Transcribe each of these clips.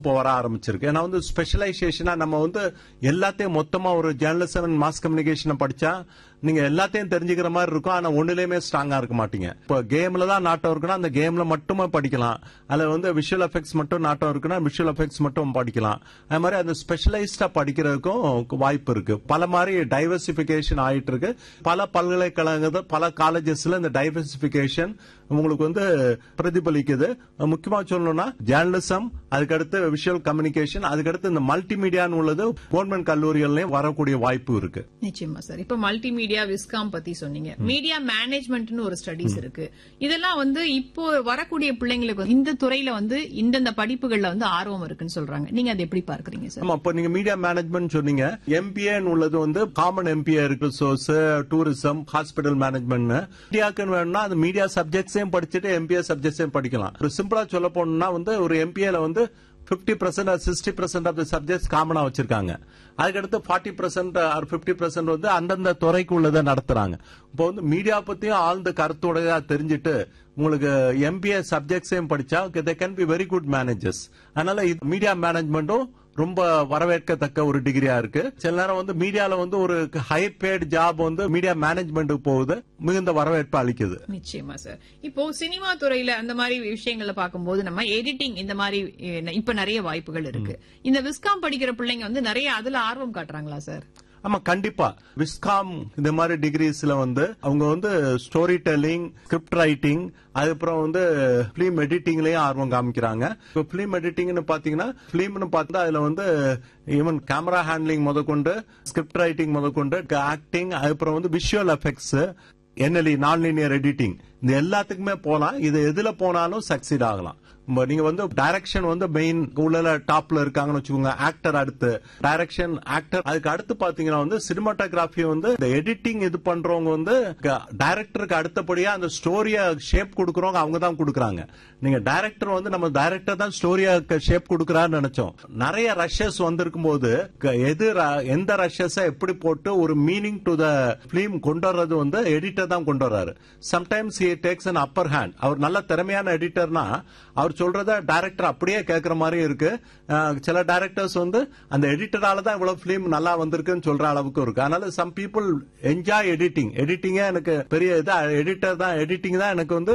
இப்போ வர ஆரம்பிச்சிருக்கு ஏன்னா வந்து ஸ்பெஷலைசேஷனா நம்ம வந்து எல்லாத்தையும் மொத்தமா ஒரு ஜேர்னலிசம் அண்ட் மாஸ் கம்யூனிகேஷன் படிச்சா நீங்க எல்லாத்தையும் தெரிஞ்சுக்கிற மாதிரி இருக்கும் ஆனா ஒண்ணுலயுமே ஸ்ட்ராங்கா இருக்க மாட்டீங்க இப்போ கேம்ல தான் நாட்டம் இருக்குன்னா அந்த கேம்ல மட்டுமே படிக்கலாம் அதுல வந்து விஷுவல் எஃபெக்ட்ஸ் மட்டும் நாட்டம் இருக்குன்னா விஷுவல் எஃபெக்ட்ஸ் மட்டும் படிக்கலாம் அது மாதிரி அந்த ஸ்பெஷலைஸ்டா படிக்கிறதுக்கும் வாய்ப்பு இருக்கு பல மாதிரி டைவர்சிபிகேஷன் ஆயிட்டு இருக்கு பல பல்கலைக்கழகங்கள் பல காலேஜஸ்ல இந்த டைவர்சிபிகேஷன் உங்களுக்கு வந்து பிரதிபலிக்குது முக்கியமா சொல்லணும்னா ஜேர்னலிசம் அதுக்கடுத்து விஷுவல் கம்யூனிகேஷன் அதுக்கடுத்து இந்த மல்டிமீடியான்னு உள்ளது கவர்மெண்ட் கல்லூரிகள்லயும் வரக்கூடிய வாய்ப்பு இருக்கு நிச்சயமா சார் இப்ப மல்டிமீடியா விஸ்காம் பத்தி சொன்னீங்க மீடியா மேனேஜ்மெண்ட்னு ஒரு ஸ்டடிஸ் இருக்கு இதெல்லாம் வந்து இப்போ வரக்கூடிய பிள்ளைங்களுக்கு வந்து இந்த துறையில வந்து இந்தந்த படிப்புகள்ல வந்து ஆர்வம் இருக்குன்னு சொல்றாங்க நீங்க அதை எப்படி பார்க்கறீங்க சார் ஆமா இப்போ நீங்க மீடியா மேனேஜ்மெண்ட் சொன்னீங்க எம்பிஏ உள்ளது வந்து காமன் எம்பிஏ இருக்கு சோர்ஸ் டூரிசம் ஹாஸ்பிட்டல் மேனேஜ்மெண்ட் மீடியாக்குன்னு வேணும்னா அந்த மீடியா சப்ஜெக்ட்ஸையும் படிச்சுட்டு எம்பிஏ சப்ஜெக்ட்ஸையும் படிக்கலாம் ஒரு சிம்பிளா சொல்ல போனோம்னா வந்து ஒரு எம்பிஏல வந்து fifty percent sixty percent of the subjects காமனா வச்சிருக்காங்க அதுக்கடுத்து forty percent or fifty percent வந்து அந்தந்த துறைக்கு உள்ளதை நடத்துறாங்க இப்போ வந்து மீடியா பத்தியும் ஆழ்ந்த கருத்துடையா தெரிஞ்சுட்டு உங்களுக்கு எம்பிஏ சப்ஜெக்ட்ஸையும் படிச்சா they can be very good managers அதனால மீடியா மேனேஜ்மெண்ட்டும் ரொம்ப வரவேற்கத்தக்க ஒரு டிகிரியா இருக்கு சில நேரம் வந்து மீடியால வந்து ஒரு ஹை பேட் ஜாப் வந்து மீடியா மேனேஜ்மெண்ட்டுக்கு போகுது மிகுந்த வரவேற்பு அளிக்குது நிச்சயமா சார் இப்போ சினிமா துறையில அந்த மாதிரி விஷயங்களை பார்க்கும்போது நம்ம எடிட்டிங் இந்த மாதிரி அஹ், இப்ப நிறைய வாய்ப்புகள் இருக்கு இந்த விஸ்காம் படிக்கிற பிள்ளைங்க வந்து நிறைய அதுல ஆர்வம் காட்டுறாங்களா சார் ஆமா கண்டிப்பா விஸ்காம் இந்த மாதிரி டிகிரிஸ்ல வந்து அவங்க வந்து ஸ்டோரி டெல்லிங் ஸ்கிரிப்ட் ரைட்டிங் அதுக்கப்புறம் வந்து பிலிம் எடிட்டிங்லயும் ஆர்வம் காமிக்கிறாங்க இப்போ பிலிம் எடிட்டிங்னு பாத்தீங்கன்னா பிலிம்னு பார்த்தா அதுல வந்து ஈவன் கேமரா ஹேண்ட்லிங் முதற்கொண்டு ஸ்கிரிப்ட் ரைட்டிங் முதற்கொண்டு ஆக்டிங் அதுக்கப்புறம் வந்து விஷுவல் எஃபெக்ட்ஸ் என்எல்இ நான் லீனியர் எடிட்டிங் இந்த எல்லாத்துக்குமே போலாம் இது எதுல போனாலும் சக்சீட் ஆகலாம் இப்ப நீங்க வந்து டைரக்ஷன் வந்து மெயின் உள்ள டாப்ல இருக்காங்கன்னு வச்சுக்கோங்க ஆக்டர் அடுத்து டைரக்ஷன் ஆக்டர் அதுக்கு அடுத்து பாத்தீங்கன்னா வந்து சினிமாட்டோகிராஃபி வந்து இந்த எடிட்டிங் இது பண்றவங்க வந்து டைரக்டருக்கு அடுத்தபடியா அந்த ஸ்டோரிய ஷேப் கொடுக்கறவங்க அவங்க தான் கொடுக்கறாங்க நீங்க டைரக்டர் வந்து நம்ம டைரக்டர் தான் ஸ்டோரியா ஷேப் கொடுக்கறாருன்னு நினைச்சோம் நிறைய ரஷஸ் வந்திருக்கும் போது க- எது ர- எந்த ரஷஸ எப்படி போட்டு ஒரு மீனிங் டு த பிலிம் கொண்டு வர்றது வந்து எடிட்டர் தான் கொண்டு வர்றாரு sometimes he takes an upper hand அவர் நல்ல திறமையான எடிட்டர்னா அவர் சொல்றத டைரக்டர் அப்படியே கேட்கற மாதிரி இருக்கு அஹ், சில டைரக்டர்ஸ் வந்து அந்த எடிட்டரால தான் இவ்வளவு பிலிம் நல்லா வந்திருக்குன்னு சொல்ற அளவுக்கு இருக்கு அதனால சம் பீப்புள் என்ஜாய் எடிட்டிங் எடிட்டிங்கே எனக்கு பெரிய இது எடிட்டர் தான் எடிட்டிங் தான் எனக்கு வந்து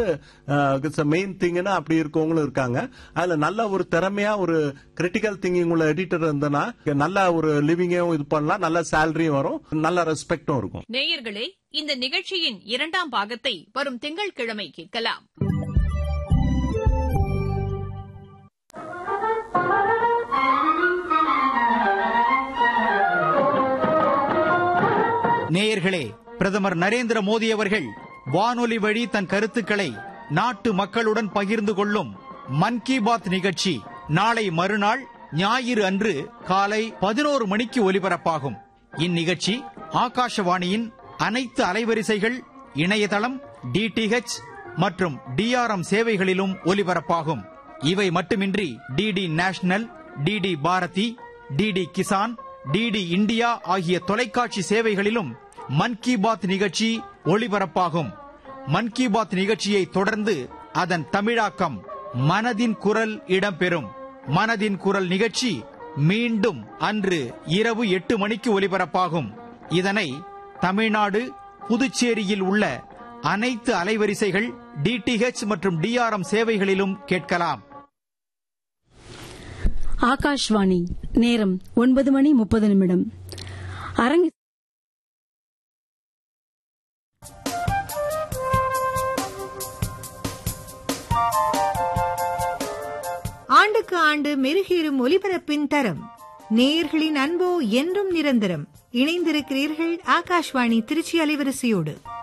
மெயின் திங்னு அப்படி இருக்கவங்களும் இருக்காங்க அதுல நல்ல ஒரு திறமையா ஒரு கிரிட்டிக்கல் திங்கிங் உள்ள எடிட்டர் இருந்தனா நல்ல ஒரு லிவிங்கும் இது பண்ணலாம் நல்ல சேலரியும் வரும் நல்ல ரெஸ்பெக்டும் இருக்கும் நேயர்களே இந்த நிகழ்ச்சியின் இரண்டாம் பாகத்தை வரும் திங்கட்கிழமை கேட்கலாம் நேயர்களே பிரதமர் நரேந்திர மோடி அவர்கள் வானொலி வழி தன் கருத்துக்களை நாட்டு மக்களுடன் பகிர்ந்து கொள்ளும் மன் கி பாத் நிகழ்ச்சி நாளை மறுநாள் ஞாயிறு அன்று காலை பதினோரு மணிக்கு ஒலிபரப்பாகும் இந்நிகழ்ச்சி ஆகாஷவாணியின் அனைத்து அலைவரிசைகள் இணையதளம் டிடிஹெச் மற்றும் டிஆர்எம் சேவைகளிலும் ஒலிபரப்பாகும் இவை மட்டுமின்றி DD National DD Bharati DD Kisan DD India ஆகிய தொலைக்காட்சி சேவைகளிலும் மன் கி பாத் நிகழ்ச்சி ஒளிபரப்பாகும் மன் கி பாத் நிகழ்ச்சியை தொடர்ந்து அதன் தமிழாக்கம் மனதின் குரல் இடம்பெறும் மனதின் குரல் நிகழ்ச்சி மீண்டும் அன்று இரவு எட்டு மணிக்கு ஒலிபரப்பாகும் இதனை தமிழ்நாடு புதுச்சேரியில் உள்ள அனைத்து அலைவரிசைகள் டிடிஹெச் மற்றும் டிஆர்எம் சேவைகளிலும் கேட்கலாம் ஆகாஷ்வாணி நேரம் ஒன்பது மணி முப்பது நிமிடம் அரங்கு ஆண்டுக்கு ஆண்டு மெருகேறும் ஒலிபரப்பின் தரம் நேயர்களின் அன்போ என்றும் நிரந்தரம் இணைந்திருக்கிறீர்கள் ஆகாஷ்வாணி திருச்சி அலைவரிசையோடு